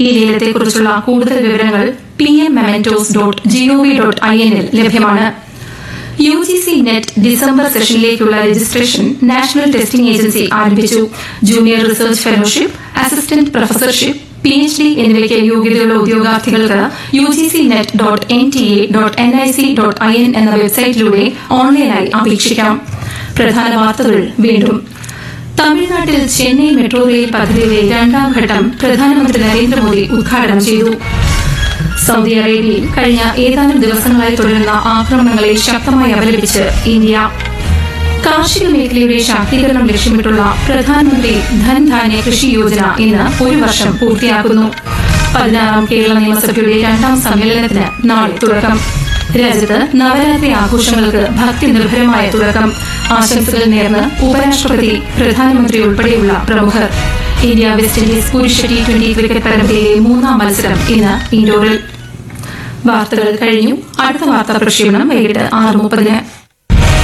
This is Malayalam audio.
ഈ ലേലത്തെക്കുറിച്ചുള്ള കൂടുതൽ വിവരങ്ങൾ P M mementos dot G O V dot I എന്നിൽ ലഭ്യമാണ് U G C NET December സെഷനിലേക്കുള്ള രജിസ്ട്രേഷൻ നാഷണൽ ടെസ്റ്റിംഗ് ഏജൻസി ആരംഭിച്ചു junior research fellowship assistant professorship P H D എന്നിവയ്ക്ക് യോഗ്യതയുള്ള ഉദ്യോഗാർത്ഥികൾക്ക് U G C NET dot N T A dot N I C dot I N എന്ന വെബ്സൈറ്റിലൂടെ ഓൺലൈനായി അപേക്ഷിക്കാം പ്രധാന വാർത്തകൾ വീണ്ടും തമിഴ്നാട്ടിൽ ചെന്നൈ മെട്രോ റെയിൽ പദ്ധതിയുടെ രണ്ടാം ഘട്ടം പ്രധാനമന്ത്രി നരേന്ദ്രമോദി ഉദ്ഘാടനം ചെയ്തു സൗദി അറേബ്യയിൽ കഴിഞ്ഞ ഏതാനും ദിവസങ്ങളായി തുടരുന്ന ആക്രമണങ്ങളെ ശക്തമായി അപലപിച്ച് ഇന്ത്യ കാർഷിക മേഖലയുടെ ശാക്തീകരണം ലക്ഷ്യമിട്ടുള്ള പ്രധാനമന്ത്രി ധൻധാന്യ കൃഷി യോജന ഇന്ന് ഒരു വർഷം പൂർത്തിയാക്കുന്നു പതിനാറാം കേരള നിയമസഭയുടെ രണ്ടാം സമ്മേളനത്തിന് നാളെ തുടക്കം രാജ്യത്ത് നവരാത്രി ആഘോഷങ്ങൾക്ക് ഭക്തി നിർഭരമായ തുടക്കം ആശംസകൾ നേർന്ന് ഉപരാഷ്ട്രപതി പ്രധാനമന്ത്രി ഉൾപ്പെടെയുള്ള പ്രമുഖർ ഇന്ത്യ വെസ്റ്റ് ഇൻഡീസ് പുരുഷ ടി ട്വന്റി ക്രിക്കറ്റ് പരമ്പരയിലെ മൂന്നാം മത്സരം ഇന്ന് ഇൻഡോറിൽ വാർത്തകൾ കഴിഞ്ഞു അടുത്ത വാർത്താ പ്രക്ഷേപണം വൈകിട്ട് ആറ് മുപ്പതിന്